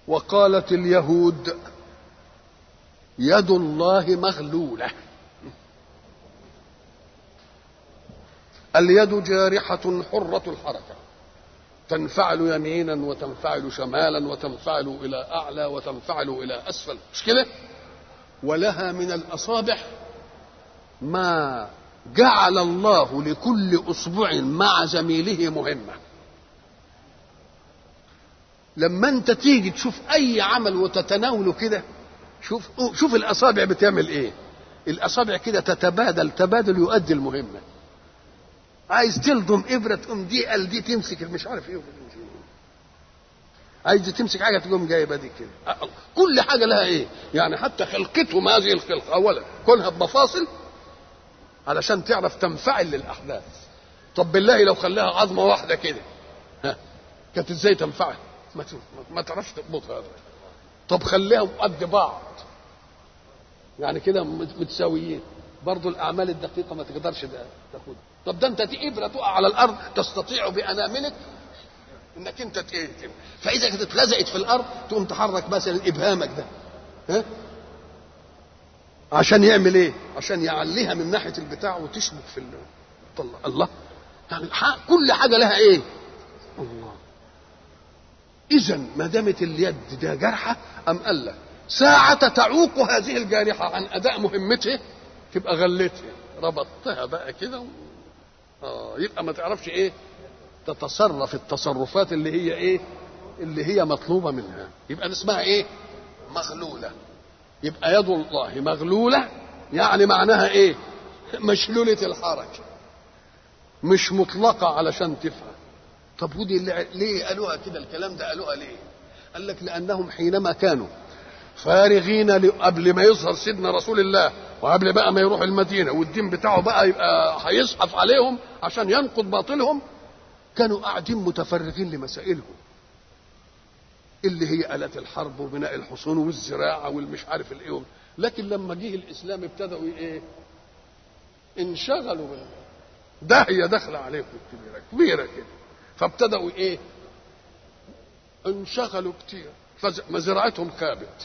وقالت اليهود يد الله مغلوله اليد جارحه حره الحركه تنفعل يمينا وتنفعل شمالا وتنفعل الى اعلى وتنفعل الى اسفل مش كده ولها من الاصابع ما جعل الله لكل اصبع مع زميله مهمه لما انت تيجي تشوف اي عمل وتتناوله كده شوف شوف الاصابع بتعمل ايه الاصابع كده تتبادل تبادل يؤدي المهمه عايز تلضم ابره تقوم دي قال دي تمسك مش عارف ايه عايز تمسك حاجه تقوم جايبه دي كده كل حاجه لها ايه يعني حتى خلقتهم هذه الخلقه اولا كونها بمفاصل علشان تعرف تنفعل للاحداث طب بالله لو خلاها عظمه واحده كده ها كانت ازاي تنفعل ما ما تعرفش تضبطها ابدا طب خليهم قد بعض يعني كده متساويين برضه الاعمال الدقيقه ما تقدرش تاخدها طب ده انت دي ابره تقع على الارض تستطيع باناملك انك انت ايه فاذا كانت اتلزقت في الارض تقوم تحرك مثلا ابهامك ده ها عشان يعمل ايه عشان يعليها من ناحيه البتاع وتشبك في طلع الله يعني كل حاجه لها ايه الله اذا ما دامت اليد ده جرحه ام قال لك ساعة تعوق هذه الجارحة عن أداء مهمته تبقى غلتها ربطتها بقى كده و... آه يبقى ما تعرفش إيه تتصرف التصرفات اللي هي إيه اللي هي مطلوبة منها يبقى اسمها إيه مغلولة يبقى يد الله مغلولة يعني معناها إيه مشلولة الحركة مش مطلقة علشان تفهم طب ودي ليه قالوها كده الكلام ده قالوها ليه قال لك لأنهم حينما كانوا فارغين قبل ما يظهر سيدنا رسول الله وقبل بقى ما يروح المدينة والدين بتاعه بقى يبقى هيزحف عليهم عشان ينقض باطلهم كانوا قاعدين متفرغين لمسائلهم اللي هي آلات الحرب وبناء الحصون والزراعة والمش عارف الايه لكن لما جه الإسلام ابتدأوا ايه انشغلوا بال داهية داخلة عليكم كبيرة كبيرة كده فابتدأوا ايه انشغلوا كتير فمزرعتهم خابت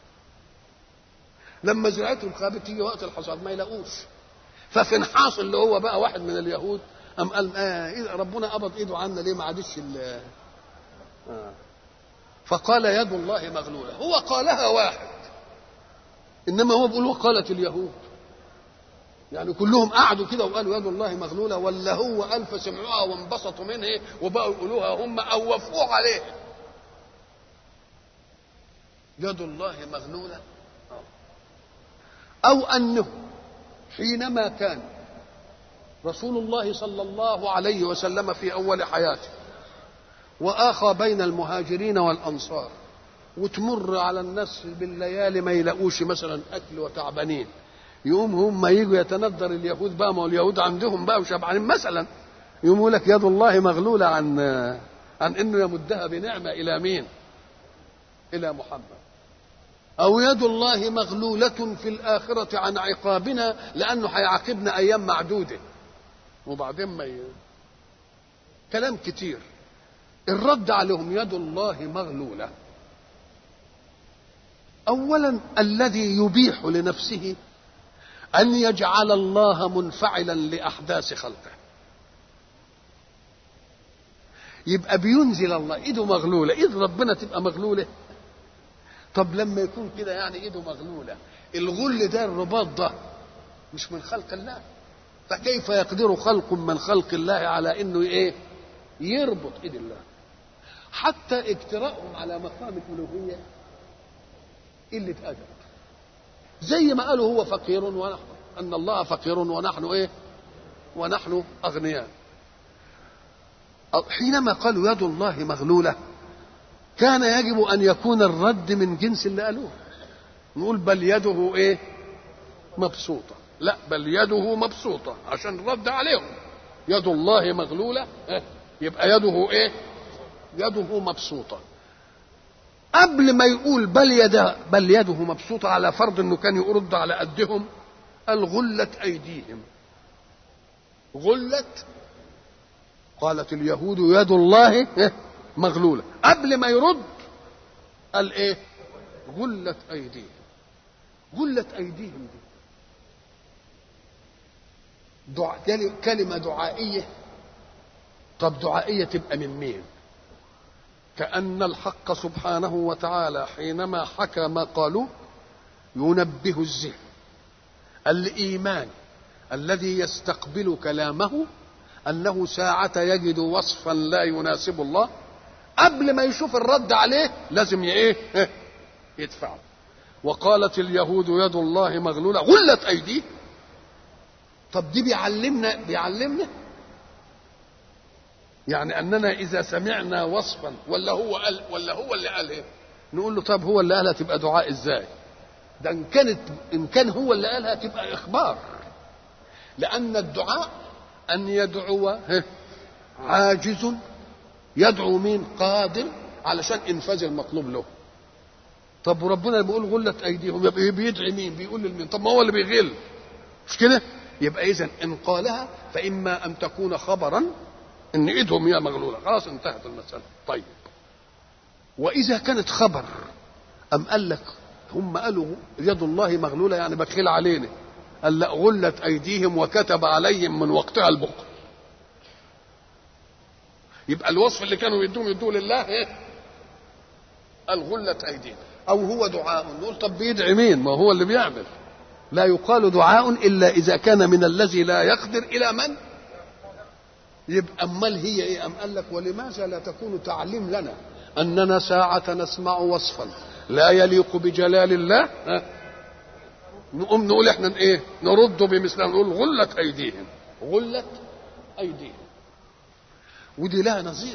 لما زراعتهم خابت تيجي وقت الحصاد ما يلاقوش ففنحاص اللي هو بقى واحد من اليهود قام قال آه ربنا قبض ايده عنا ليه ما عادش آه. فقال يد الله مغلوله هو قالها واحد انما هو بيقول وقالت اليهود يعني كلهم قعدوا كده وقالوا يد الله مغلوله ولا هو الف سمعوها وانبسطوا منها وبقوا يقولوها هم او وافقوا عليها يد الله مغلوله او انه حينما كان رسول الله صلى الله عليه وسلم في اول حياته واخى بين المهاجرين والانصار وتمر على الناس بالليالي ما يلاقوش مثلا اكل وتعبانين يقوم هم يجوا يتندر اليهود بقى ما هو اليهود عندهم بقى وشبعانين مثلا يقوموا لك يد الله مغلوله عن عن انه يمدها بنعمه الى مين؟ الى محمد. او يد الله مغلوله في الاخره عن عقابنا لانه هيعاقبنا ايام معدوده. وبعدين ما ي... كلام كتير. الرد عليهم يد الله مغلوله. اولا الذي يبيح لنفسه ان يجعل الله منفعلا لاحداث خلقه يبقى بينزل الله ايده مغلوله ايد ربنا تبقى مغلوله طب لما يكون كده يعني ايده مغلوله الغل ده الرباط ده مش من خلق الله فكيف يقدر خلق من خلق الله على انه ايه يربط ايد الله حتى اجتراءهم على مقام الالوهيه قله ادب زي ما قالوا هو فقير ونحن ان الله فقير ونحن ايه ونحن اغنياء حينما قالوا يد الله مغلوله كان يجب ان يكون الرد من جنس اللي قالوه نقول بل يده ايه مبسوطه لا بل يده مبسوطه عشان الرد عليهم يد الله مغلوله إيه؟ يبقى يده ايه يده مبسوطه قبل ما يقول بل يده بل يده مبسوطه على فرض انه كان يرد على قدهم قال غلت ايديهم غلت قالت اليهود يد الله مغلوله قبل ما يرد قال ايه غلت ايديهم غلت ايديهم دي دع... كلمه دعائيه طب دعائيه تبقى من مين كأن الحق سبحانه وتعالى حينما حكى ما قالوا ينبه الذهن الإيمان الذي يستقبل كلامه أنه ساعة يجد وصفا لا يناسب الله قبل ما يشوف الرد عليه لازم ايه يدفعه وقالت اليهود يد الله مغلولة غلت أيديه طب دي بيعلمنا بيعلمنا يعني اننا اذا سمعنا وصفا ولا هو قال ولا هو اللي قال ايه نقول له طب هو اللي قالها تبقى دعاء ازاي ده ان كانت ان كان هو اللي قالها تبقى اخبار لان الدعاء ان يدعو عاجز يدعو مين قادر علشان انفاذ المطلوب له طب وربنا بيقول غلت ايديهم يبقى بيدعي مين بيقول لمين طب ما هو اللي بيغل مش كده يبقى اذا ان قالها فاما ان تكون خبرا ان ايدهم هي مغلوله خلاص انتهت المساله طيب واذا كانت خبر ام قال لك هم قالوا يد الله مغلوله يعني بخيل علينا قال لا غلت ايديهم وكتب عليهم من وقتها البخل يبقى الوصف اللي كانوا يدوهم يدوه لله ايه قال غلت ايديهم او هو دعاء نقول طب بيدعي مين ما هو اللي بيعمل لا يقال دعاء الا اذا كان من الذي لا يقدر الى من يبقى امال هي ايه ام قال لك ولماذا لا تكون تعليم لنا اننا ساعة نسمع وصفا لا يليق بجلال الله ها نقوم نقول احنا ايه نرد بمثله نقول غلت ايديهم غلت ايديهم ودي لها نظير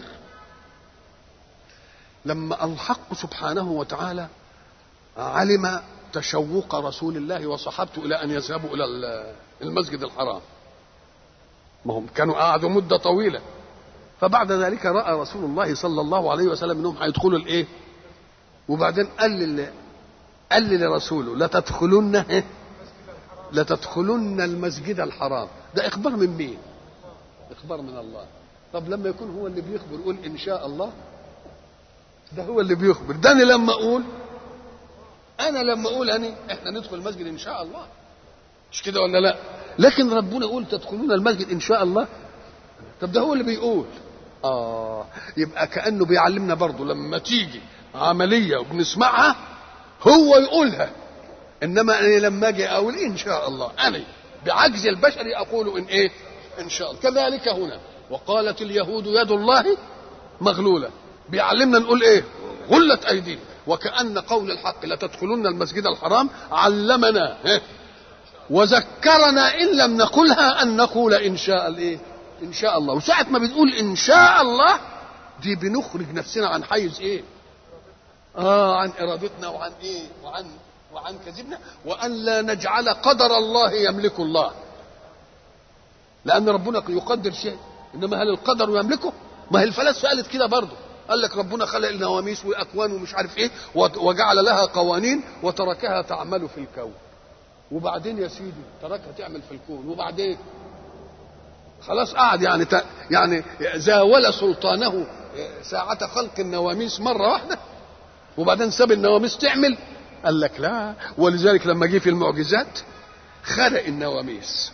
لما الحق سبحانه وتعالى علم تشوق رسول الله وصحابته الى ان يذهبوا الى المسجد الحرام ما هم كانوا قعدوا مدة طويلة فبعد ذلك رأى رسول الله صلى الله عليه وسلم انهم هيدخلوا الايه وبعدين قال لل قال لرسوله لتدخلن لتدخلن المسجد الحرام ده اخبار من مين اخبار من الله طب لما يكون هو اللي بيخبر يقول ان شاء الله ده هو اللي بيخبر ده انا لما اقول انا لما اقول اني احنا ندخل المسجد ان شاء الله مش كده ولا لا لكن ربنا يقول تدخلون المسجد ان شاء الله طب ده هو اللي بيقول اه يبقى كانه بيعلمنا برضه لما تيجي عمليه وبنسمعها هو يقولها انما انا لما اجي اقول ان شاء الله انا بعجز البشر اقول ان ايه ان شاء الله كذلك هنا وقالت اليهود يد الله مغلوله بيعلمنا نقول ايه غلت ايدينا وكان قول الحق لتدخلن المسجد الحرام علمنا إيه؟ وذكرنا ان لم نقلها ان نقول ان شاء الايه ان شاء الله وساعه ما بنقول ان شاء الله دي بنخرج نفسنا عن حيز ايه اه عن ارادتنا وعن ايه وعن وعن كذبنا وان لا نجعل قدر الله يملك الله لان ربنا يقدر شيء انما هل القدر يملكه ما هي الفلاسفه قالت كده برضه قال لك ربنا خلق النواميس واكوان ومش عارف ايه وجعل لها قوانين وتركها تعمل في الكون وبعدين يا سيدي تركها تعمل في الكون وبعدين خلاص قعد يعني ت... يعني زاول سلطانه ساعة خلق النواميس مرة واحدة وبعدين ساب النواميس تعمل قال لك لا ولذلك لما جه في المعجزات خلق النواميس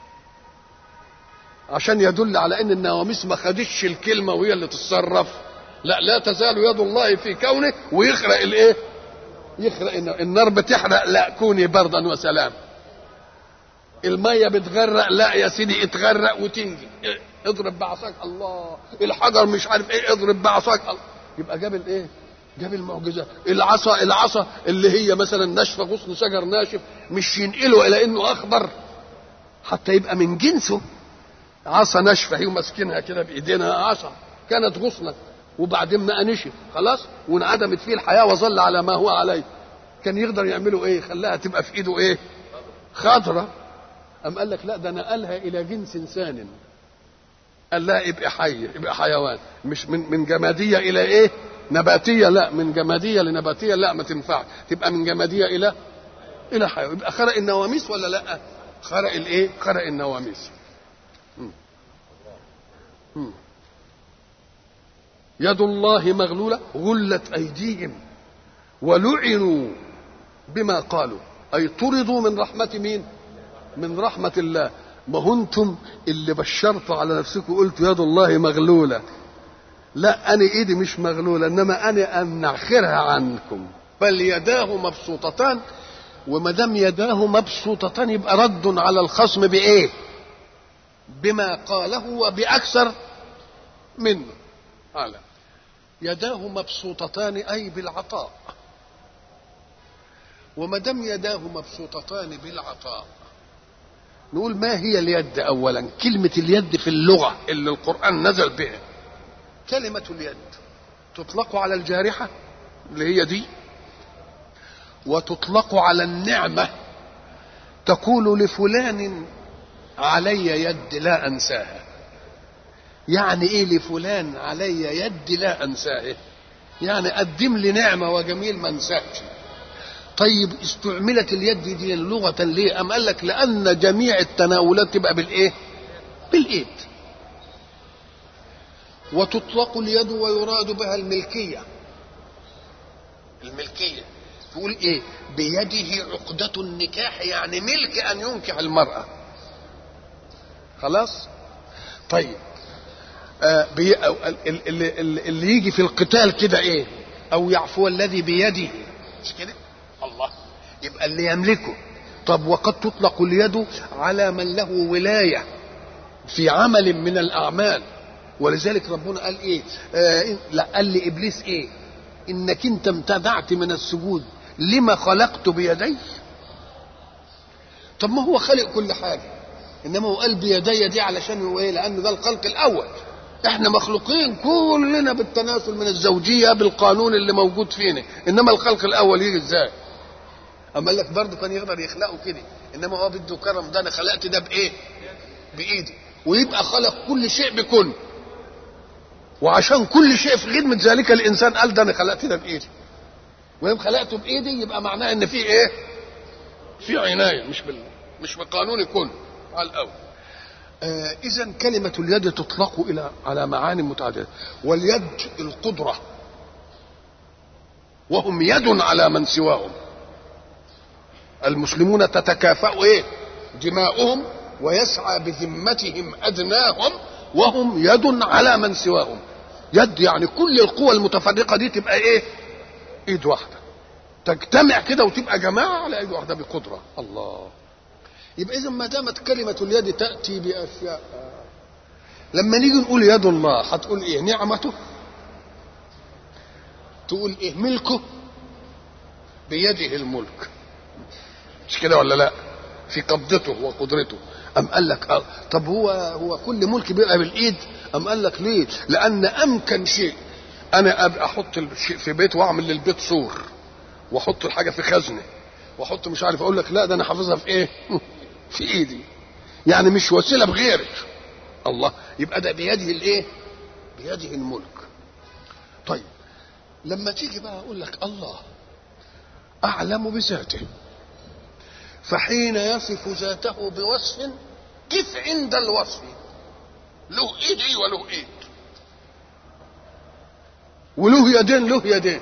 عشان يدل على ان النواميس ما خدتش الكلمة وهي اللي تتصرف لا لا تزال يد الله في كونه ويخرق الايه يخرق النار بتحرق لا كوني بردا وسلام المية بتغرق لا يا سيدي اتغرق وتنجي اضرب بعصاك الله الحجر مش عارف ايه اضرب بعصاك الله يبقى جاب الايه جاب المعجزة العصا العصا اللي هي مثلا ناشفة غصن شجر ناشف مش ينقله الى انه اخضر حتى يبقى من جنسه عصا ناشفة هي ماسكينها كده بايدينا عصا كانت غصنة وبعدين ما نشف خلاص وانعدمت فيه الحياه وظل على ما هو عليه كان يقدر يعملوا ايه خلاها تبقى في ايده ايه خضرة أم قال لك لا ده نقلها إلى جنس ثان قال لا ابقى حي ابقى حيوان مش من من جمادية إلى إيه نباتية لا من جمادية لنباتية لا ما تنفعش تبقى من جمادية إلى إلى حيوان يبقى خرق النواميس ولا لا خرق الإيه خرق النواميس م. م. يد الله مغلولة غلت أيديهم ولعنوا بما قالوا اي طردوا من رحمه مين من رحمه الله ما هو انتم اللي بشرتوا على نفسكم قلتوا يد الله مغلوله لا انا ايدي مش مغلوله انما انا امنعخرها عنكم بل يداه مبسوطتان وما دام يداه مبسوطتان يبقى رد على الخصم بايه بما قاله وباكثر منه على يداه مبسوطتان اي بالعطاء وما دام يداه مبسوطتان بالعطاء نقول ما هي اليد اولا كلمه اليد في اللغه اللي القران نزل بها كلمه اليد تطلق على الجارحه اللي هي دي وتطلق على النعمه تقول لفلان علي يد لا انساها يعني ايه لفلان علي يد لا انساه يعني قدم لي نعمه وجميل ما انساهش طيب استعملت اليد دي لغه ليه ام قال لك لان جميع التناولات تبقى بالايه بالايد وتطلق اليد ويراد بها الملكيه الملكيه تقول ايه بيده عقدة النكاح يعني ملك ان ينكح المرأة خلاص طيب آه بي اللي, اللي يجي في القتال كده ايه او يعفو الذي بيده مش كده الله يبقى اللي يملكه طب وقد تطلق اليد على من له ولايه في عمل من الاعمال ولذلك ربنا قال ايه آه لا قال لابليس ايه انك انت امتنعت من السجود لما خلقت بيدي طب ما هو خلق كل حاجه انما هو قال بيدي دي علشان هو ايه لان ده الخلق الاول احنا مخلوقين كلنا بالتناسل من الزوجيه بالقانون اللي موجود فينا انما الخلق الاول يجي ازاي اما قال لك برضه كان يقدر يخلقه كده انما هو بده كرم ده انا خلقت ده بايه بايدي ويبقى خلق كل شيء بكل وعشان كل شيء في خدمه ذلك الانسان قال ده انا خلقت ده بايدي ويوم خلقته بايدي يبقى معناه ان في ايه في عنايه مش بال مش بقانون كن على الاول آه اذا كلمه اليد تطلق الى على معاني متعدده واليد القدره وهم يد على من سواهم المسلمون تتكافأ ايه دماؤهم ويسعى بذمتهم ادناهم وهم يد على من سواهم يد يعني كل القوى المتفرقه دي تبقى ايه ايد واحده تجتمع كده وتبقى جماعه على ايد واحده بقدره الله يبقى اذا ما دامت كلمه اليد تاتي باشياء لما نيجي نقول يد الله هتقول ايه نعمته تقول ايه ملكه بيده الملك مش كده ولا لا في قبضته وقدرته أم قال لك آه. طب هو هو كل ملك بيبقى بالايد أم قال لك ليه لأن أمكن شيء أنا أبقى أحط الشيء في بيت وأعمل للبيت سور وأحط الحاجة في خزنة وأحط مش عارف أقول لك لا ده أنا حافظها في إيه في إيدي يعني مش وسيلة بغيرك الله يبقى ده بيده الإيه بيده الملك طيب لما تيجي بقى أقول لك الله أعلم بذاته فحين يصف ذاته بوصف كيف عند الوصف له ايد ايه وله ايد وله يدين له يدين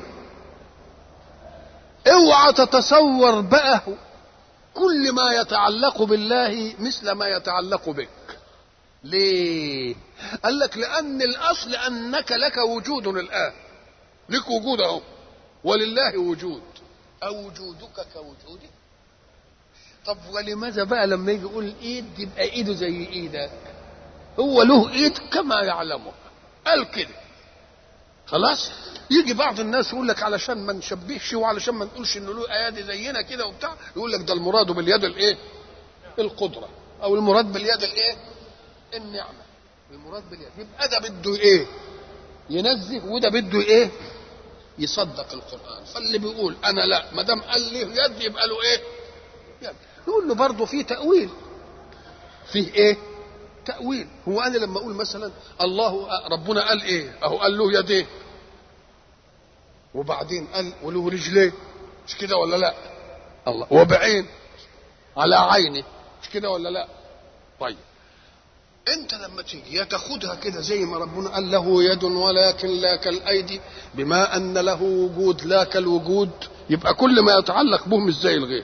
اوعى تتصور بقى كل ما يتعلق بالله مثل ما يتعلق بك ليه قال لك لان الاصل انك لك وجود الان لك وجود اهو ولله وجود اوجودك كوجوده طب ولماذا بقى لما يجي يقول ايد يبقى ايده زي ايدك هو له ايد كما يعلمه قال كده خلاص يجي بعض الناس يقول لك علشان ما نشبهش وعلشان ما نقولش انه له ايادي زينا كده وبتاع يقول لك ده المراد باليد الايه القدره او المراد باليد الايه النعمه المراد باليد يبقى ده بده ايه ينزه وده بده ايه يصدق القران فاللي بيقول انا لا ما دام قال له يد يبقى له ايه يد نقول له برضه في تأويل فيه ايه تأويل هو انا لما اقول مثلا الله ربنا قال ايه اهو قال له يديه وبعدين قال وله رجليه مش كده ولا لا الله وبعين على عينه مش كده ولا لا طيب انت لما تيجي يا تاخدها كده زي ما ربنا قال له يد ولكن لا كالايدي بما ان له وجود لا كالوجود يبقى كل ما يتعلق به مش زي الغير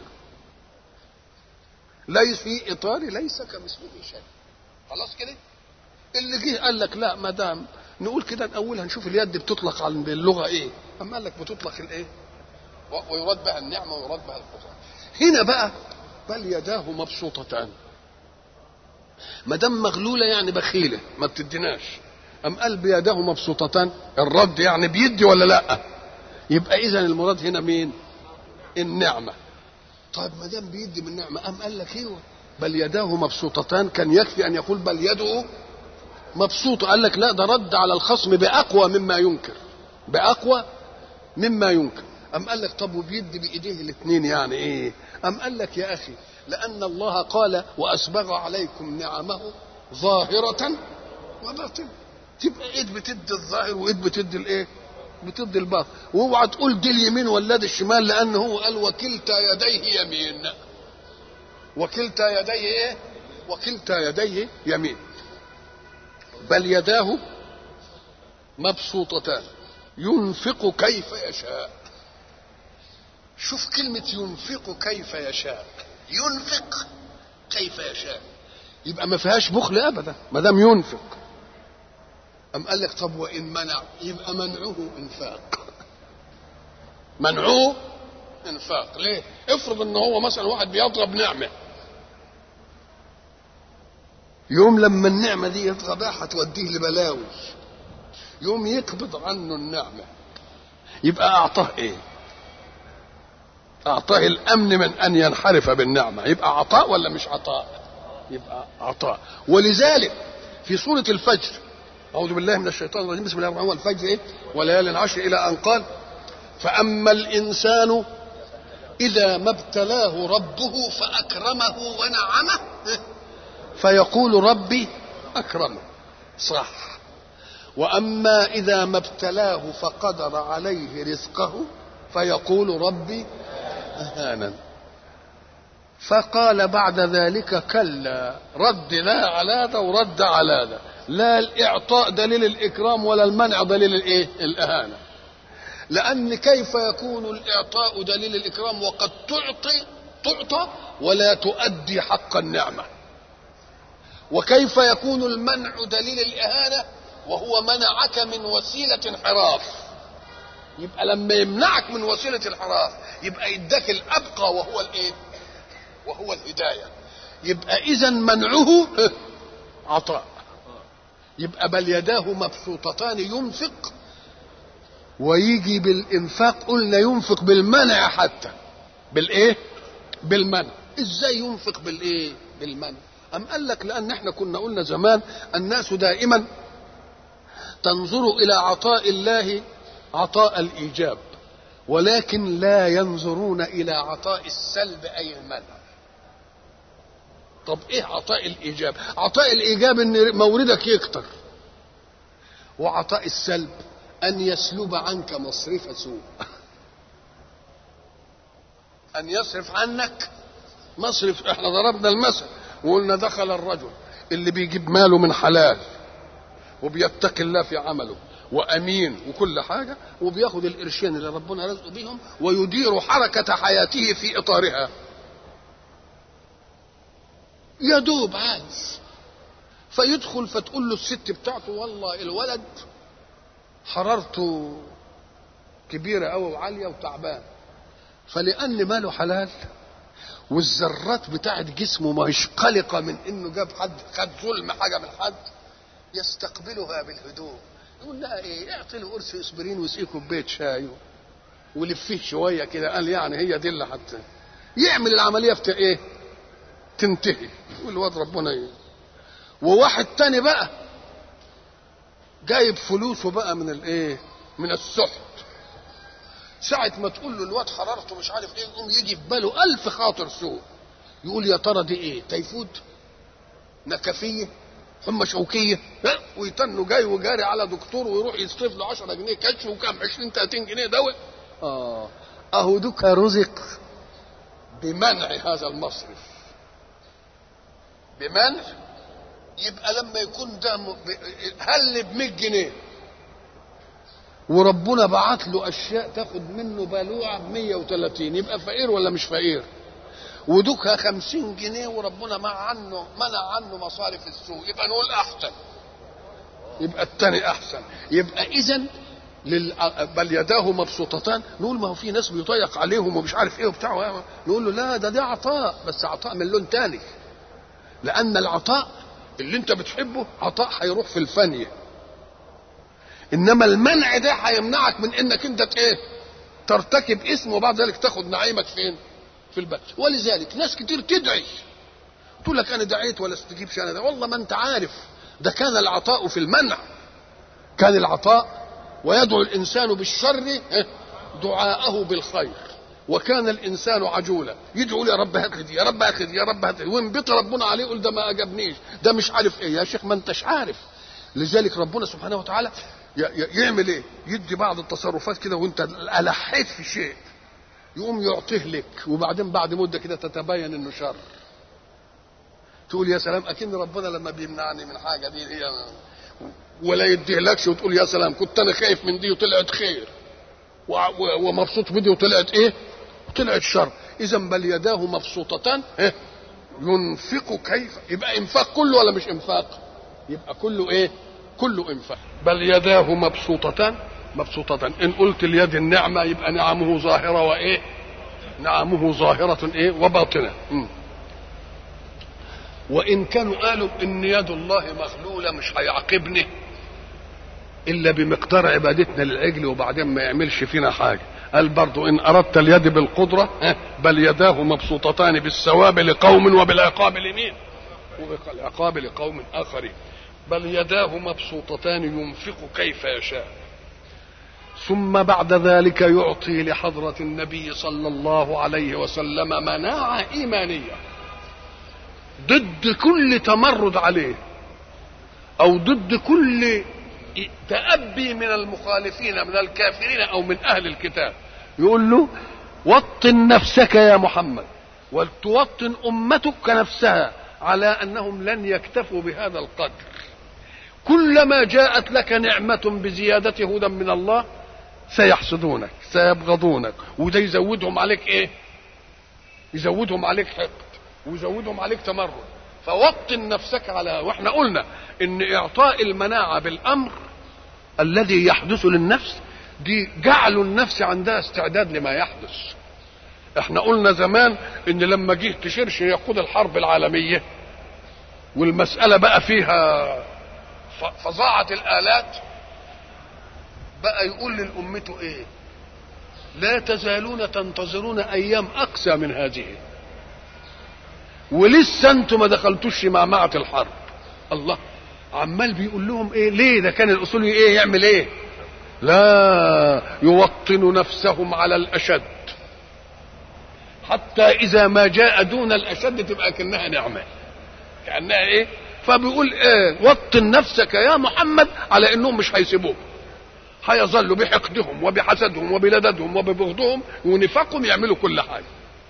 ليس في اطار ليس كمثله شيء خلاص كده اللي جه قال لك لا ما دام نقول كده الاول هنشوف اليد بتطلق على اللغه ايه اما قال لك بتطلق الايه ويراد بها النعمه ويراد بها القدره هنا بقى بل يداه مبسوطتان ما دام مغلوله يعني بخيله ما بتديناش ام قال بيداه مبسوطتان الرد يعني بيدي ولا لا يبقى اذا المراد هنا مين النعمه طيب ما دام بيدي من نعمه ام قال لك ايوه بل يداه مبسوطتان كان يكفي ان يقول بل يده مبسوطه قال لك لا ده رد على الخصم باقوى مما ينكر باقوى مما ينكر أم قال لك طب وبيدي بإيديه الاثنين يعني إيه؟ أم قال لك يا أخي لأن الله قال وأسبغ عليكم نعمه ظاهرة وباطنة تبقى إيد بتدي الظاهر وإيد بتدي الإيه؟ بتدي الباطن واوعى تقول دي اليمين ولا دي الشمال لأن هو قال وكلتا يديه يمين وكلتا يديه إيه؟ وكلتا يديه يمين بل يداه مبسوطتان ينفق كيف يشاء شوف كلمة ينفق كيف يشاء ينفق كيف يشاء يبقى ما فيهاش بخل ابدا ما دام ينفق أم قال لك طب وإن منع يبقى منعه إنفاق منعه إنفاق ليه؟ افرض إن هو مثلا واحد بيضرب نعمة يوم لما النعمة دي يضربها هتوديه لبلاوي يوم يقبض عنه النعمة يبقى أعطاه إيه؟ أعطاه الأمن من أن ينحرف بالنعمة يبقى عطاء ولا مش عطاء يبقى عطاء ولذلك في سورة الفجر أعوذ بالله من الشيطان الرجيم بسم الله الرحمن الرحيم الفجر إيه؟ وليال العشر إلى أن قال فأما الإنسان إذا ما ابتلاه ربه فأكرمه ونعمه فيقول ربي أكرمه صح وأما إذا ما ابتلاه فقدر عليه رزقه فيقول ربي أهانا فقال بعد ذلك كلا رد لا على هذا ورد على هذا لا الإعطاء دليل الإكرام ولا المنع دليل الإيه؟ الإهانة لأن كيف يكون الإعطاء دليل الإكرام وقد تعطي تعطى ولا تؤدي حق النعمة وكيف يكون المنع دليل الإهانة وهو منعك من وسيلة انحراف يبقى لما يمنعك من وسيلة الانحراف يبقى يداك الأبقى وهو الإيه وهو الهداية يبقى إذا منعه عطاء يبقى بل يداه مبسوطتان ينفق ويجي بالإنفاق قلنا ينفق بالمنع حتى بالإيه بالمنع إزاي ينفق بالإيه بالمنع أم قال لك لأن احنا كنا قلنا زمان الناس دائما تنظر إلى عطاء الله عطاء الإيجاب ولكن لا ينظرون إلى عطاء السلب أي المنع طب إيه عطاء الإيجاب عطاء الإيجاب إن موردك يكتر وعطاء السلب أن يسلب عنك مصرف سوء أن يصرف عنك مصرف احنا ضربنا المثل وقلنا دخل الرجل اللي بيجيب ماله من حلال وبيتقي الله في عمله وامين وكل حاجه وبياخد القرشين اللي ربنا رزقه بيهم ويدير حركه حياته في اطارها يا دوب عايز فيدخل فتقول له الست بتاعته والله الولد حرارته كبيره قوي وعاليه وتعبان فلان ماله حلال والذرات بتاعت جسمه مش قلقه من انه جاب حد خد ظلم حاجه من حد يستقبلها بالهدوء يقول لها ايه اعطي له قرص اسبرين واسقيه كوبايه شاي ولفيه شويه كده قال يعني هي دي اللي حتى يعمل العمليه في ايه تنتهي يقول الواد ربنا ايه وواحد تاني بقى جايب فلوسه بقى من الايه من السحت ساعة ما تقول له الواد حرارته مش عارف ايه يقوم يجي في باله ألف خاطر سوء يقول يا ترى دي ايه تيفود نكفية حمى شوكية ويتنوا جاي وجاري على دكتور ويروح يصرف له 10 جنيه كشف وكام 20 30 جنيه دواء اه اهو دوك رزق بمنع هذا المصرف بمنع يبقى لما يكون ده م- ب- هل ب 100 جنيه وربنا بعت له اشياء تاخد منه بلوعه ب 130 يبقى فقير ولا مش فقير؟ ودوكها 50 جنيه وربنا منع عنه منع عنه مصارف السوق يبقى نقول احسن يبقى الثاني احسن يبقى اذا لل... بل يداه مبسوطتان نقول ما هو في ناس بيضيق عليهم ومش عارف ايه وبتاع نقول له لا ده ده عطاء بس عطاء من لون تاني لان العطاء اللي انت بتحبه عطاء هيروح في الفانيه انما المنع ده هيمنعك من انك انت ت- ايه ترتكب اسم وبعد ذلك تاخد نعيمك فين في البلد ولذلك ناس كتير تدعي تقول لك انا دعيت ولا استجيبش انا ده والله ما انت عارف ده كان العطاء في المنع كان العطاء ويدعو الانسان بالشر إيه؟ دعاءه بالخير وكان الانسان عجولا يدعو لي يا رب هات لي دي يا رب هات لي دي يا رب هات لي دي وينبط ربنا عليه يقول ده ما اجابنيش ده مش عارف ايه يا شيخ ما انتش عارف لذلك ربنا سبحانه وتعالى ي- ي- يعمل ايه يدي بعض التصرفات كده وانت الحيت في شيء يقوم يعطيه لك وبعدين بعد مده كده تتبين انه شر تقول يا سلام اكن ربنا لما بيمنعني من حاجه دي هي ولا يديهلكش وتقول يا سلام كنت انا خايف من دي وطلعت خير و- و- ومبسوط بدي وطلعت ايه طلعت شر اذا بل يداه مبسوطتان إيه؟ ينفق كيف يبقى انفاق كله ولا مش انفاق يبقى كله ايه كله انفاق بل يداه مبسوطتان مبسوطتان ان قلت اليد النعمه يبقى نعمه ظاهره وايه نعمه ظاهره ايه وباطنه مم. وان كانوا قالوا ان يد الله مغلوله مش هيعاقبني الا بمقدار عبادتنا للعجل وبعدين ما يعملش فينا حاجه قال برضو ان اردت اليد بالقدره ها، بل يداه مبسوطتان بالثواب لقوم وبالعقاب لمين وبالعقاب لقوم اخرين بل يداه مبسوطتان ينفق كيف يشاء ثم بعد ذلك يعطي لحضره النبي صلى الله عليه وسلم مناعه ايمانيه ضد كل تمرد عليه او ضد كل تأبي من المخالفين من الكافرين او من اهل الكتاب يقول له وطن نفسك يا محمد ولتوطن امتك نفسها على انهم لن يكتفوا بهذا القدر كلما جاءت لك نعمة بزيادة هدى من الله سيحسدونك سيبغضونك وده يزودهم عليك ايه يزودهم عليك حقد ويزودهم عليك تمرد فوطن نفسك على واحنا قلنا ان اعطاء المناعه بالامر الذي يحدث للنفس دي جعلوا النفس عندها استعداد لما يحدث احنا قلنا زمان ان لما جه تشرش يقود الحرب العالميه والمساله بقى فيها ف- فظاعه الالات بقى يقول للامته ايه لا تزالون تنتظرون ايام اقسى من هذه ولسه انتم ما دخلتوش معمعة الحرب الله عمال بيقول لهم ايه ليه ده كان الاصول ايه يعمل ايه لا يوطن نفسهم على الاشد حتى اذا ما جاء دون الاشد تبقى كانها نعمه كانها ايه فبيقول ايه وطن نفسك يا محمد على انهم مش هيسيبوك هيظلوا بحقدهم وبحسدهم وبلددهم وببغضهم ونفاقهم يعملوا كل حاجه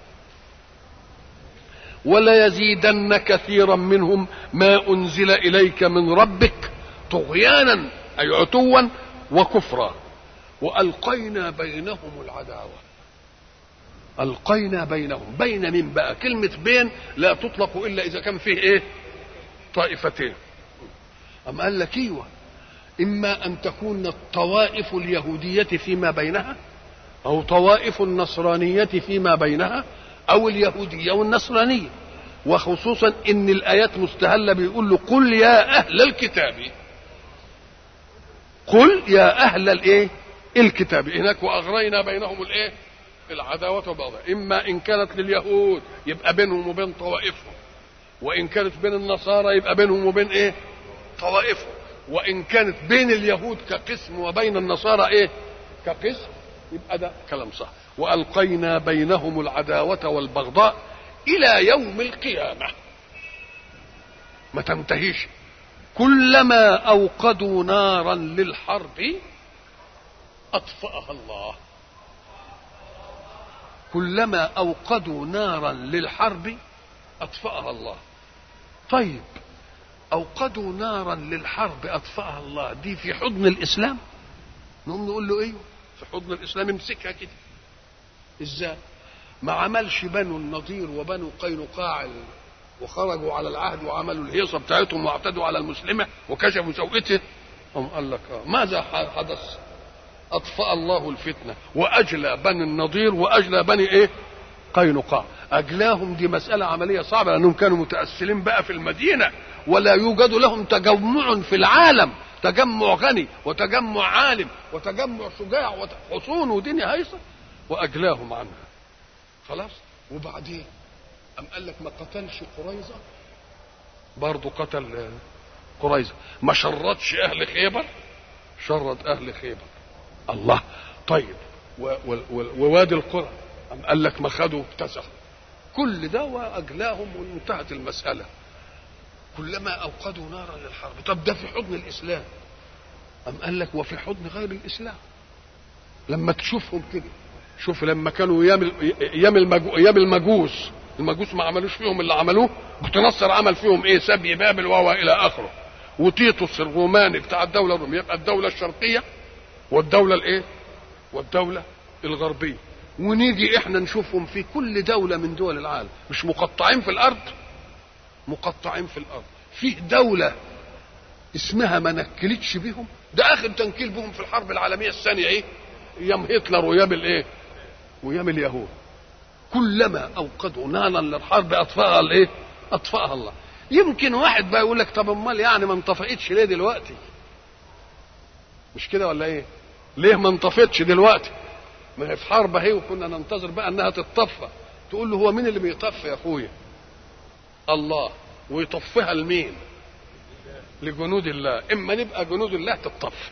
ولا يزيدن كثيرا منهم ما انزل اليك من ربك طغيانا اي عتوا وكفرا والقينا بينهم العداوه القينا بينهم بين من بقى كلمه بين لا تطلق الا اذا كان فيه ايه طائفتين اما قال لك ايوه اما ان تكون الطوائف اليهوديه فيما بينها او طوائف النصرانيه فيما بينها او اليهوديه والنصرانيه وخصوصا ان الايات مستهله بيقول له قل يا اهل الكتاب قل يا اهل الايه الكتاب هناك واغرينا بينهم الايه العداوه والبغضاء اما ان كانت لليهود يبقى بينهم وبين طوائفهم وان كانت بين النصارى يبقى بينهم وبين ايه طوائفهم وان كانت بين اليهود كقسم وبين النصارى ايه كقسم يبقى ده كلام صح والقينا بينهم العداوه والبغضاء الى يوم القيامه ما تنتهيش كلما اوقدوا نارا للحرب اطفاها الله كلما اوقدوا نارا للحرب اطفاها الله طيب اوقدوا نارا للحرب اطفاها الله دي في حضن الاسلام نقوم نقول له ايوه في حضن الاسلام امسكها كده ازاي ما عملش بنو النضير وبنو قينقاع وخرجوا على العهد وعملوا الهيصه بتاعتهم واعتدوا على المسلمه وكشفوا سوءته هم قال لك آه. ماذا حدث اطفا الله الفتنه واجلى بني النضير واجلى بني ايه قينقاع اجلاهم دي مساله عمليه صعبه لانهم كانوا متاسلين بقى في المدينه ولا يوجد لهم تجمع في العالم تجمع غني وتجمع عالم وتجمع شجاع وحصون ودنيا هيصه واجلاهم عنها خلاص وبعدين أم قال لك ما قتلش قريظة برضه قتل قريظة ما شردش أهل خيبر شرد أهل خيبر الله طيب ووادي القرى أم قال لك ما خدوا اكتسحوا كل ده وأجلاهم وانتهت المسألة كلما أوقدوا نارا للحرب طب ده في حضن الإسلام أم قال لك وفي حضن غير الإسلام لما تشوفهم كده شوف لما كانوا ايام ايام ايام المجوس المجوس ما عملوش فيهم اللي عملوه بتنصر عمل فيهم ايه سبي بابل وهو الى اخره وتيتوس الروماني بتاع الدوله الروميه يبقى الدوله الشرقيه والدوله الايه والدوله الغربيه ونيجي احنا نشوفهم في كل دوله من دول العالم مش مقطعين في الارض مقطعين في الارض فيه دوله اسمها ما نكلتش بهم ده اخر تنكيل بهم في الحرب العالميه الثانيه ايه ايام هتلر وايام الايه وايام اليهود كلما اوقدوا نارا للحرب اطفاها الايه اطفاها الله يمكن واحد بقى يقول لك طب امال يعني ما انطفئتش ليه دلوقتي مش كده ولا ايه ليه ما انطفتش دلوقتي ما هي في حرب اهي وكنا ننتظر بقى انها تتطفى تقول له هو مين اللي بيطفي يا اخويا الله ويطفيها لمين لجنود الله اما نبقى جنود الله تتطفي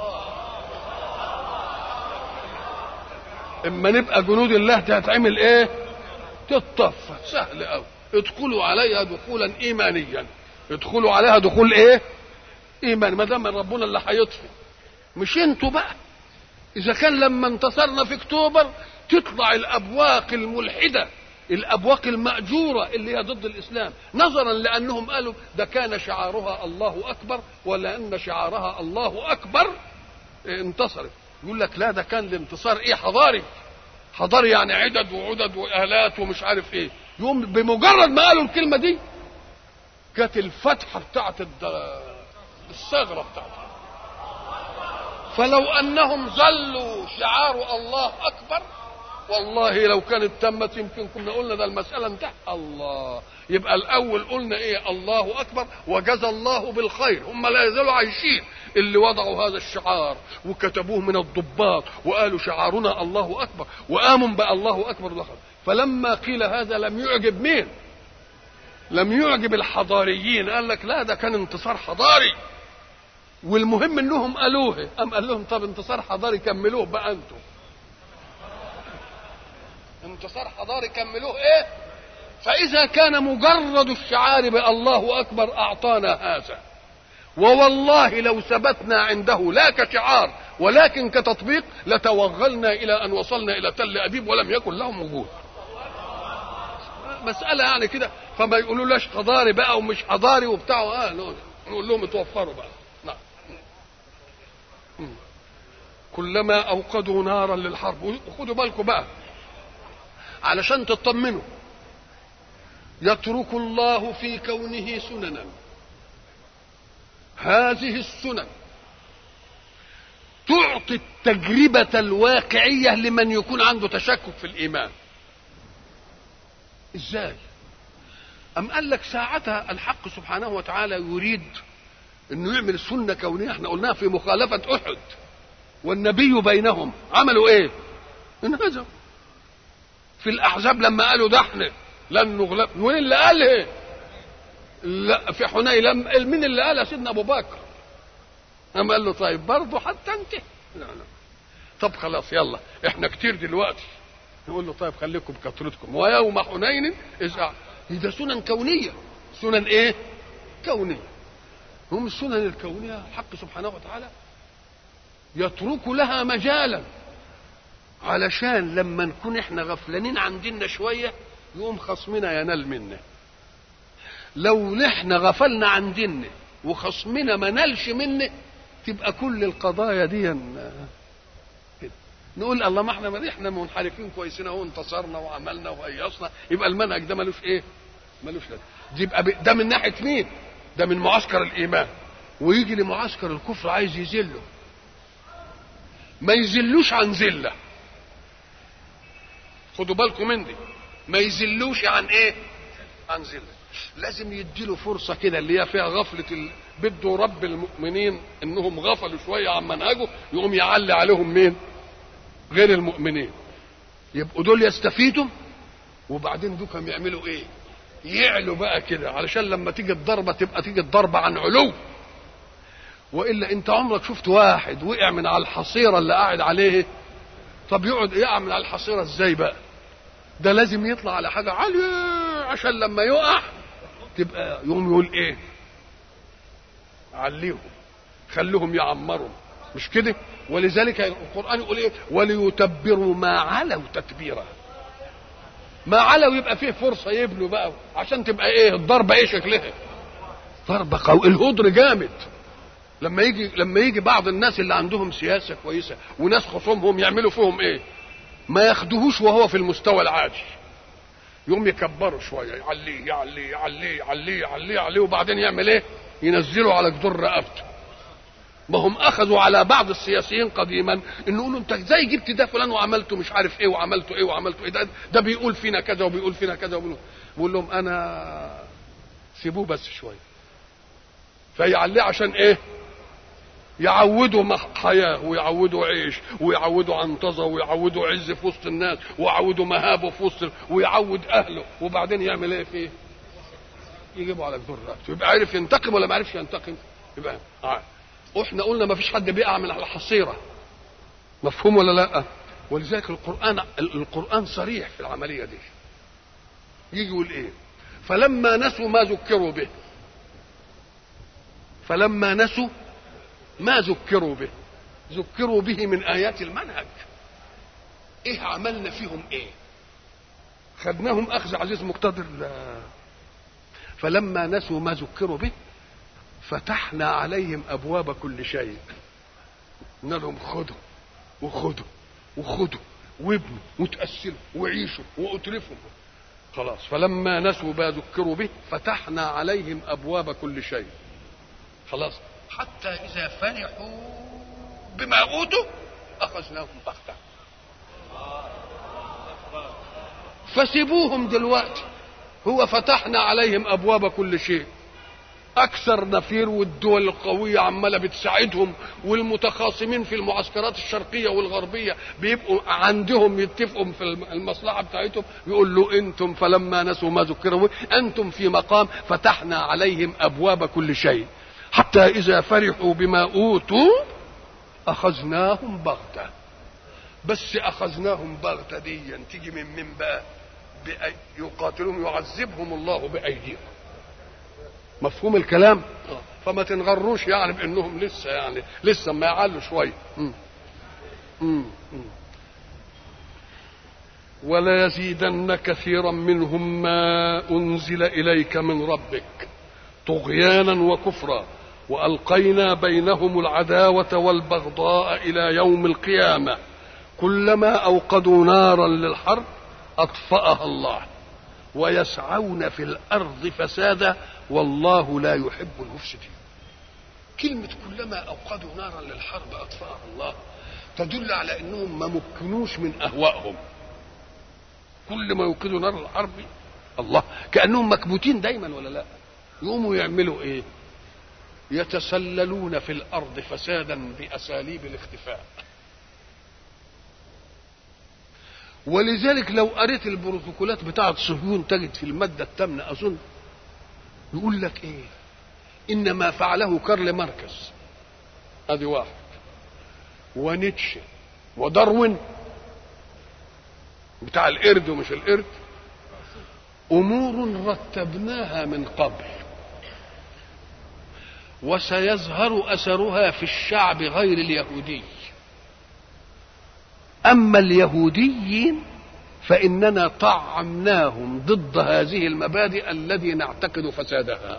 اما نبقى جنود الله هتعمل ايه تتطفى سهل قوي ادخلوا عليها دخولا ايمانيا ادخلوا عليها دخول ايه ايمان ما دام ربنا اللي هيطفي مش انتوا بقى اذا كان لما انتصرنا في اكتوبر تطلع الابواق الملحده الابواق الماجوره اللي هي ضد الاسلام نظرا لانهم قالوا ده كان شعارها الله اكبر ولان شعارها الله اكبر انتصرت يقول لك لا ده كان الانتصار ايه حضاري حضاري يعني عدد وعدد والات ومش عارف ايه يوم بمجرد ما قالوا الكلمه دي كانت الفتحه بتاعت الثغره بتاعتها فلو انهم ظلوا شعار الله اكبر والله لو كانت تمت يمكن كنا قلنا ده المساله انتهت الله يبقى الاول قلنا ايه الله اكبر وجزى الله بالخير هم لا يزالوا عايشين اللي وضعوا هذا الشعار وكتبوه من الضباط وقالوا شعارنا الله اكبر وقاموا بقى الله اكبر الله فلما قيل هذا لم يعجب مين لم يعجب الحضاريين قال لك لا ده كان انتصار حضاري والمهم انهم قالوه ام قال لهم طب انتصار حضاري كملوه بقى انتم انتصار حضاري كملوه ايه فاذا كان مجرد الشعار بالله اكبر اعطانا هذا ووالله لو ثبتنا عنده لا كشعار ولكن كتطبيق لتوغلنا الى ان وصلنا الى تل ابيب ولم يكن لهم وجود مسألة يعني كده فما يقولوا لاش حضاري بقى ومش حضاري وبتاع اه نقول لهم اتوفروا بقى نعم كلما اوقدوا نارا للحرب وخدوا بالكم بقى علشان تطمنوا يترك الله في كونه سننا هذه السنن تعطي التجربة الواقعية لمن يكون عنده تشكك في الإيمان إزاي أم قال لك ساعتها الحق سبحانه وتعالى يريد أنه يعمل سنة كونية احنا قلناها في مخالفة أحد والنبي بينهم عملوا إيه انهزموا في الأحزاب لما قالوا ده احنا لن نغلب وين اللي قال ايه لا في حنين لم مين اللي قال سيدنا ابو بكر قام قال له طيب برضه حتى انت لا لا طب خلاص يلا احنا كتير دلوقتي نقول له طيب خليكم بكثرتكم ويوم حنين اذا ده سنن كونيه سنن ايه كونيه هم السنن الكونيه الحق سبحانه وتعالى يترك لها مجالا علشان لما نكون احنا غفلانين عن ديننا شويه يقوم خصمنا ينال منا لو نحن غفلنا عن ديننا وخصمنا ما نالش منه تبقى كل القضايا دي كده. نقول الله ما احنا ما احنا منحرفين كويسين اهو انتصرنا وعملنا وهيصنا يبقى المنهج ده ملوش ايه؟ ملوش لازمه دي يبقى ب- ده من ناحيه مين؟ ده من معسكر الايمان ويجي لمعسكر الكفر عايز يذله ما يذلوش عن ذله خدوا بالكم من دي ما يذلوش عن ايه؟ عن ذله لازم يديله فرصه كده اللي هي فيها غفله ال... بده رب المؤمنين انهم غفلوا شويه عن منهجه يقوم يعلي عليهم مين؟ غير المؤمنين يبقوا دول يستفيدوا وبعدين دول كانوا يعملوا ايه؟ يعلوا بقى كده علشان لما تيجي الضربه تبقى تيجي الضربه عن علو والا انت عمرك شفت واحد وقع من على الحصيره اللي قاعد عليه طب يقعد يقع من على الحصيره ازاي بقى؟ ده لازم يطلع على حاجه عاليه عشان لما يقع تبقى يقوم يقول ايه؟ عليهم خليهم يعمروا مش كده؟ ولذلك القران يقول ايه؟ وليتبروا ما علوا تتبيرا ما علوا يبقى فيه فرصه يبنوا بقى عشان تبقى ايه الضربه ايه شكلها؟ ضربه قوي الهدر جامد لما يجي لما يجي بعض الناس اللي عندهم سياسه كويسه وناس خصومهم يعملوا فيهم ايه؟ ما ياخدوهوش وهو في المستوى العادي يقوم يكبروا شويه يعليه يعليه يعليه يعليه يعليه يعليه وبعدين يعمل ايه؟ ينزلوا على جدور رقبته ما هم اخذوا على بعض السياسيين قديما ان يقولوا انت ازاي جبت ده فلان وعملته مش عارف ايه وعملته ايه وعملته ايه ده, ده بيقول فينا كذا وبيقول فينا كذا وبيقول بقول لهم انا سيبوه بس شويه فيعليه عشان ايه؟ يعودوا مح- حياه ويعودوا عيش ويعودوا عنطزه ويعودوا عز في وسط الناس ويعودوا مهابه في وسط ويعود اهله وبعدين يعمل ايه فيه؟ يجيبوا على جدور رقبته يبقى عارف ينتقم ولا ما عرفش ينتقم؟ يبقى آه. واحنا قلنا ما فيش حد بيقع من على الحصيره مفهوم ولا لا؟ ولذلك القران القران صريح في العمليه دي يجي يقول ايه؟ فلما نسوا ما ذكروا به فلما نسوا ما ذكروا به ذكروا به من ايات المنهج ايه عملنا فيهم ايه خدناهم اخذ عزيز مقتدر لا فلما نسوا ما ذكروا به فتحنا عليهم ابواب كل شيء قلنا لهم خدوا وخدوا وخدوا وابنوا وتأسلوا وعيشوا واترفوا خلاص فلما نسوا ما ذكروا به فتحنا عليهم ابواب كل شيء خلاص حتى اذا فرحوا بما اوتوا اخذناهم بغته فسيبوهم دلوقتي هو فتحنا عليهم ابواب كل شيء اكثر نفير والدول القويه عماله بتساعدهم والمتخاصمين في المعسكرات الشرقيه والغربيه بيبقوا عندهم يتفقوا في المصلحه بتاعتهم يقول له انتم فلما نسوا ما ذكروا به انتم في مقام فتحنا عليهم ابواب كل شيء حتى اذا فرحوا بما اوتوا اخذناهم بغته بس اخذناهم بغته دي تيجي من من بقى بأي يقاتلهم يعذبهم الله بايديهم مفهوم الكلام فما تنغروش يعني بانهم لسه يعني لسه ما يعلوا شويه م. م. م. ولا يزيدن كثيرا منهم ما انزل اليك من ربك طغيانا وكفرا والقينا بينهم العداوه والبغضاء الى يوم القيامه كلما اوقدوا نارا للحرب اطفاها الله ويسعون في الارض فسادا والله لا يحب المفسدين كلمة كلما أوقدوا نارا للحرب أطفأها الله تدل على أنهم ما مكنوش من أهوائهم كل ما يوقدوا نار الحرب الله كأنهم مكبوتين دايما ولا لا يقوموا يعملوا إيه يتسللون في الأرض فسادا بأساليب الاختفاء ولذلك لو قريت البروتوكولات بتاعة صهيون تجد في المادة الثامنة أظن يقول لك ايه ان ما فعله كارل ماركس ادي واحد ونيتشه وداروين بتاع القرد ومش القرد امور رتبناها من قبل وسيظهر اثرها في الشعب غير اليهودي اما اليهوديين فإننا طعمناهم ضد هذه المبادئ الذي نعتقد فسادها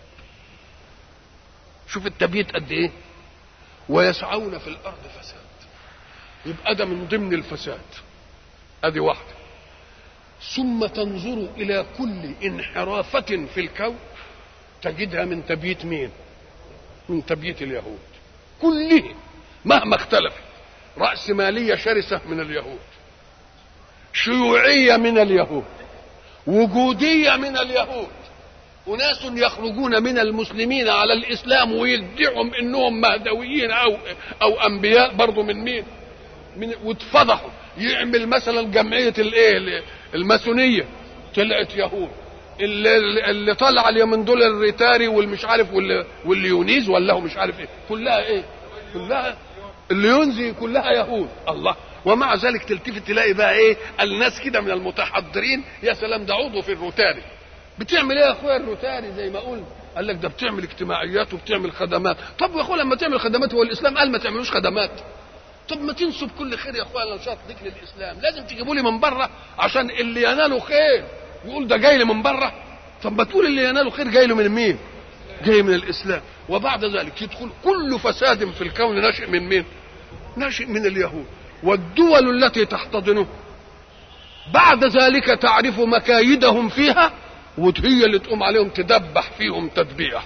شوف التبييت قد ايه ويسعون في الارض فساد يبقى ده من ضمن الفساد ادي واحده ثم تنظر الى كل انحرافه في الكون تجدها من تبييت مين من تبييت اليهود كله مهما اختلفت رأسمالية شرسة من اليهود شيوعية من اليهود وجودية من اليهود أناس يخرجون من المسلمين على الإسلام ويدعهم إنهم مهدويين أو أو أنبياء برضه من مين؟ من واتفضحوا يعمل مثلا جمعية الإيه؟ الماسونية طلعت يهود اللي, اللي طلع اليومين دول الريتاري والمش عارف واللي والليونيز ولا هو مش عارف ايه كلها ايه؟ كلها الليونزي كلها يهود الله ومع ذلك تلتفت تلاقي بقى ايه الناس كده من المتحضرين يا سلام ده عضو في الروتاري بتعمل ايه يا اخويا الروتاري زي ما قلنا قال لك ده بتعمل اجتماعيات وبتعمل خدمات طب يا اخويا لما تعمل خدمات هو الاسلام قال ما تعملوش خدمات طب ما تنسب كل خير يا اخويا نشاط ليك للاسلام لازم تجيبوا لي من بره عشان اللي يناله خير يقول ده جاي لي من بره طب ما تقول اللي يناله خير جاي له من مين جاي من الاسلام وبعد ذلك يدخل كل فساد في الكون ناشئ من مين ناشئ من اليهود والدول التي تحتضنه بعد ذلك تعرف مكايدهم فيها وهي اللي تقوم عليهم تدبح فيهم تدبيح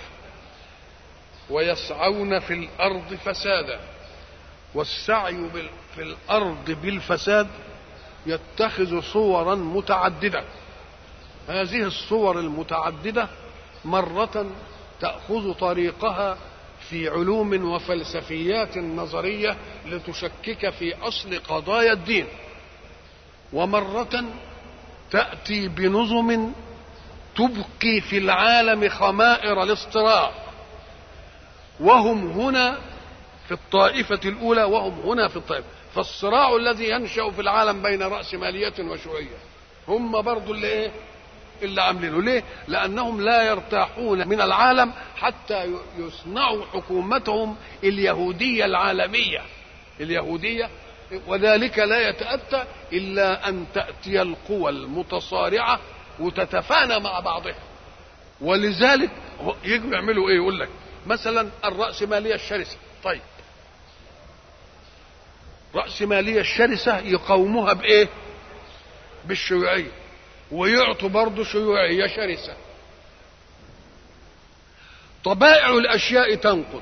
ويسعون في الارض فسادا والسعي في الارض بالفساد يتخذ صورا متعدده هذه الصور المتعدده مره تاخذ طريقها في علوم وفلسفيات نظريه لتشكك في اصل قضايا الدين ومره تاتي بنظم تبقي في العالم خمائر الاصطراع وهم هنا في الطائفة الأولى وهم هنا في الطائفة فالصراع الذي ينشأ في العالم بين رأسمالية وشيوعية هم برضو اللي إيه اللي عاملينه ليه لأنهم لا يرتاحون من العالم حتى يصنعوا حكومتهم اليهودية العالمية اليهودية وذلك لا يتأتى إلا أن تأتي القوى المتصارعة وتتفانى مع بعضها ولذلك يجوا يعملوا ايه يقول لك مثلا الرأسمالية الشرسة طيب رأسمالية الشرسة يقاوموها بإيه بالشيوعية ويعطوا برضه شيوعية شرسة طبائع الأشياء تنقض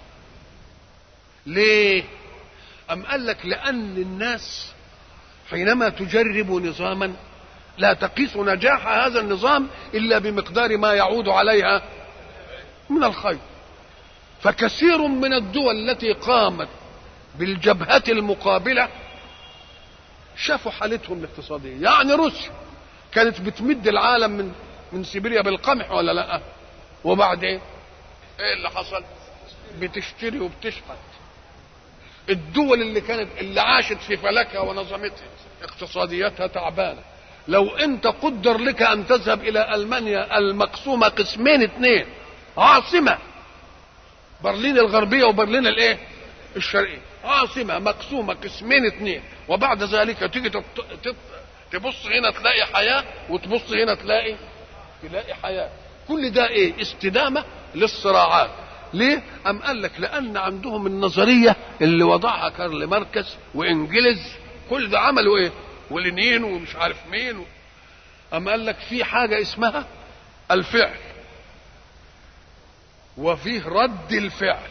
ليه أم قال لك لأن الناس حينما تجرب نظاما لا تقيس نجاح هذا النظام الا بمقدار ما يعود عليها من الخير فكثير من الدول التي قامت بالجبهة المقابلة شافوا حالتهم الاقتصادية يعني روسيا كانت بتمد العالم من من سيبيريا بالقمح ولا لا وبعدين ايه اللي حصل بتشتري وبتشحت الدول اللي كانت اللي عاشت في فلكها ونظمتها اقتصادياتها تعبانه لو انت قدر لك ان تذهب الى المانيا المقسومه قسمين اثنين عاصمه برلين الغربيه وبرلين الايه الشرقيه عاصمه مقسومه قسمين اثنين وبعد ذلك تيجي تبص هنا تلاقي حياه وتبص هنا تلاقي تلاقي حياه كل ده ايه استدامه للصراعات ليه ام قال لك لان عندهم النظريه اللي وضعها كارل ماركس وانجلز كل ده عملوا ايه ولينين ومش عارف مين و... أما قال لك في حاجة اسمها الفعل وفيه رد الفعل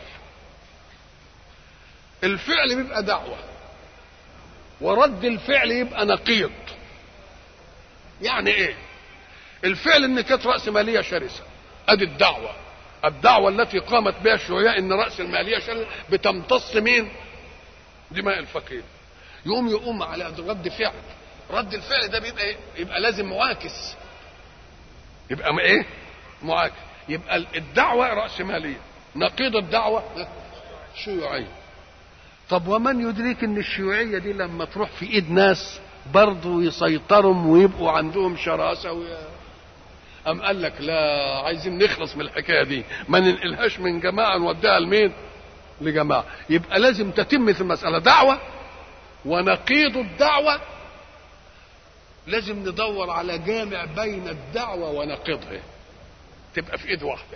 الفعل بيبقى دعوة ورد الفعل يبقى نقيض يعني ايه الفعل ان كانت رأس مالية شرسة ادي الدعوة الدعوة التي قامت بها الشيوعية ان رأس المالية شرسة بتمتص مين دماء الفقير يقوم يقوم على رد فعل رد الفعل ده بيبقى ايه يبقى لازم معاكس يبقى ايه معاكس يبقى الدعوة رأسمالية نقيض الدعوة شيوعية طب ومن يدرك ان الشيوعية دي لما تروح في ايد ناس برضه يسيطروا ويبقوا عندهم شراسة وي... أم قال لك لا عايزين نخلص من الحكاية دي ما ننقلهاش من جماعة نوديها لمين لجماعة يبقى لازم تتم في المسألة دعوة ونقيض الدعوة لازم ندور على جامع بين الدعوة ونقضها تبقى في ايد واحدة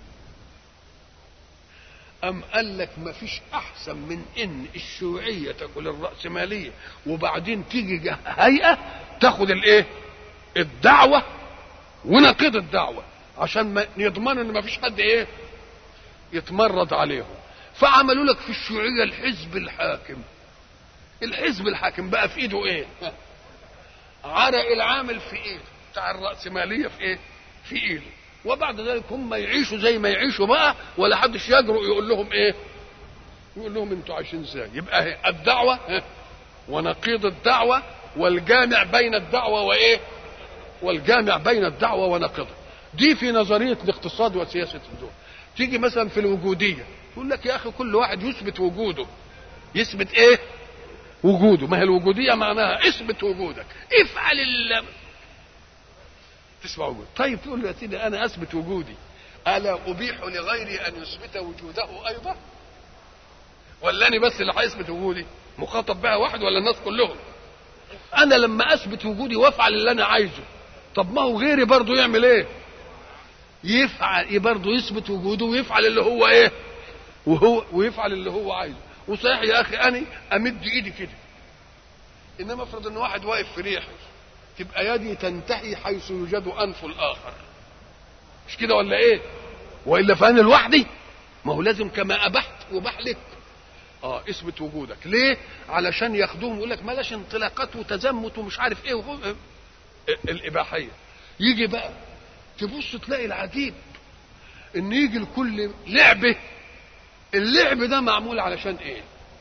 أم قال لك ما فيش أحسن من إن الشيوعية تاكل الرأسمالية وبعدين تيجي هيئة تاخد الإيه؟ الدعوة ونقيض الدعوة عشان ما يضمنوا إن ما فيش حد إيه؟ يتمرد عليهم فعملوا لك في الشيوعية الحزب الحاكم الحزب الحاكم بقى في ايده ايه عرق العامل في ايده بتاع الرأسمالية في ايه في ايده وبعد ذلك هم يعيشوا زي ما يعيشوا بقى ولا حدش يجرؤ يقول لهم ايه يقول لهم انتوا عايشين ازاي يبقى هي الدعوة ونقيض الدعوة والجامع بين الدعوة وايه والجامع بين الدعوة ونقيضها دي في نظرية الاقتصاد وسياسة الدول تيجي مثلا في الوجودية يقول لك يا اخي كل واحد يثبت وجوده يثبت ايه وجوده ما هي الوجودية معناها اثبت وجودك افعل ال تسمع وجود طيب تقول له يا سيدي انا اثبت وجودي الا ابيح لغيري ان يثبت وجوده ايضا ولا انا بس اللي هيثبت وجودي مخاطب بها واحد ولا الناس كلهم انا لما اثبت وجودي وافعل اللي انا عايزه طب ما هو غيري برضه يعمل ايه يفعل برضه يثبت وجوده ويفعل اللي هو ايه وهو ويفعل اللي هو عايزه وصحيح يا اخي انا امد ايدي كده انما افرض ان واحد واقف في ريحي تبقى يدي تنتهي حيث يوجد انف الاخر مش كده ولا ايه والا فانا لوحدي ما هو لازم كما ابحت وبح لك اه اثبت وجودك ليه علشان ياخدوهم يقول لك بلاش انطلاقات وتزمت ومش عارف ايه وهو الاباحيه يجي بقى تبص تلاقي العجيب ان يجي لكل لعبه اللعب ده معمول علشان ايه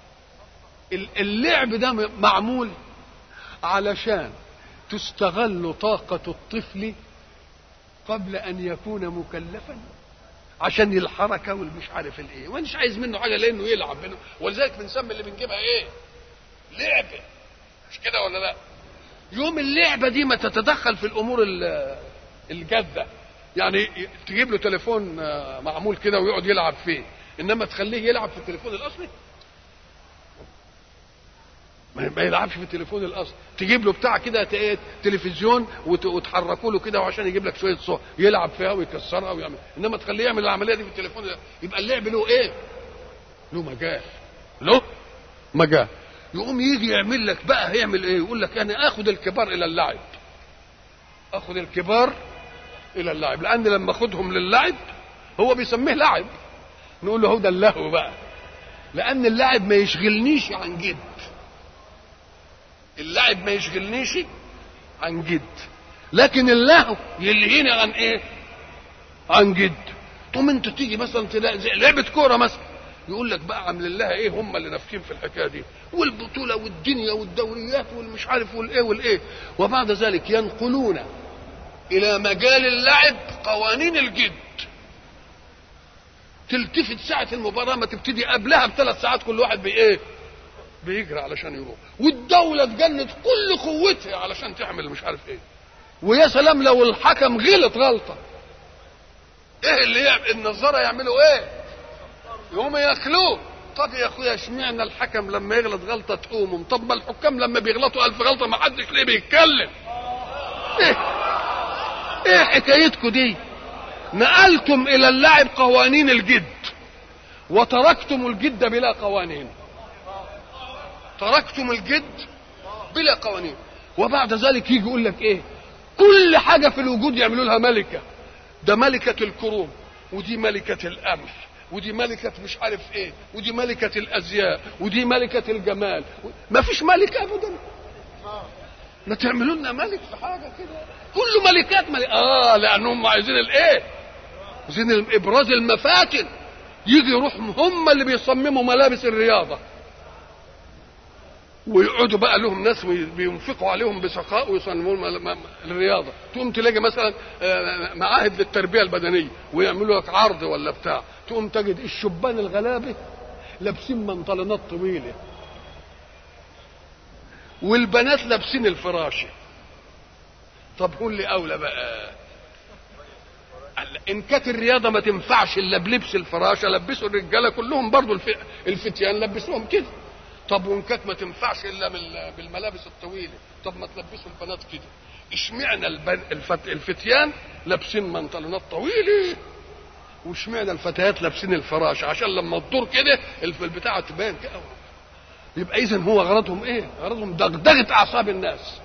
اللعب ده معمول علشان تستغل طاقة الطفل قبل أن يكون مكلفا عشان الحركة والمش عارف الايه ومش عايز منه حاجة لأنه يلعب منه ولذلك بنسمي اللي بنجيبها ايه لعبة مش كده ولا لا يوم اللعبة دي ما تتدخل في الأمور الجادة يعني تجيب له تليفون معمول كده ويقعد يلعب فيه انما تخليه يلعب في التليفون الاصلي ما يلعبش في التليفون الاصلي تجيب له بتاع كده تلفزيون وتحركوا له كده وعشان يجيب لك شويه صور يلعب فيها ويكسرها ويعمل انما تخليه يعمل العمليه دي في التليفون يبقى اللعب له ايه له مجال له مجال يقوم يجي يعمل لك بقى هيعمل ايه يقول لك انا اخذ الكبار الى اللعب اخذ الكبار الى اللعب لان لما اخذهم للعب هو بيسميه لعب نقول له هو ده اللهو بقى لان اللعب ما يشغلنيش عن جد اللعب ما يشغلنيش عن جد لكن اللهو يلهيني عن ايه عن جد تقوم انت تيجي مثلا تلاقي زي لعبه كوره مثلا يقول لك بقى عاملين لها ايه هم اللي نافخين في الحكايه دي والبطوله والدنيا والدوريات والمش عارف والايه والايه وبعد ذلك ينقلون الى مجال اللعب قوانين الجد تلتفت ساعة المباراة ما تبتدي قبلها بثلاث ساعات كل واحد بإيه؟ بيجري علشان يروح والدولة تجند كل قوتها علشان تعمل مش عارف إيه ويا سلام لو الحكم غلط غلطة إيه اللي يعمل النظارة يعملوا إيه؟ يقوموا ياكلوه طب يا اخويا اشمعنى الحكم لما يغلط غلطه تقومهم طب ما الحكام لما بيغلطوا الف غلطه ما حدش ليه بيتكلم ايه ايه حكايتكم دي نقلتم الى اللعب قوانين الجد وتركتم الجد بلا قوانين تركتم الجد بلا قوانين وبعد ذلك يجي يقول لك ايه كل حاجه في الوجود يعملوا لها ملكه ده ملكه الكروم ودي ملكه القمح ودي ملكة مش عارف ايه ودي ملكة الازياء ودي ملكة الجمال ما فيش ملك ابدا ما تعملوا لنا ملك في حاجة كده كله ملكات ملك اه لانهم عايزين الايه عايزين ابراز المفاتن يجي يروح هم اللي بيصمموا ملابس الرياضة ويقعدوا بقى لهم ناس بينفقوا عليهم بسخاء ويصمموا الرياضه تقوم تلاقي مثلا معاهد للتربيه البدنيه ويعملوا لك عرض ولا بتاع تقوم تجد الشبان الغلابه لابسين منطلونات طويله والبنات لابسين الفراشه طب قول لي اولى بقى ان كانت الرياضه ما تنفعش الا بلبس الفراشه لبسوا الرجاله كلهم برضو الفتيان لبسوهم كده طب وان كانت ما تنفعش الا بالملابس الطويله طب ما تلبسوا البنات كده اشمعنى البن... الفت... الفتيان لابسين بنطلونات طويله واشمعنى الفتيات لابسين الفراش عشان لما تدور كده البتاعه تبان كده يبقى اذا هو غرضهم ايه غرضهم دغدغه اعصاب الناس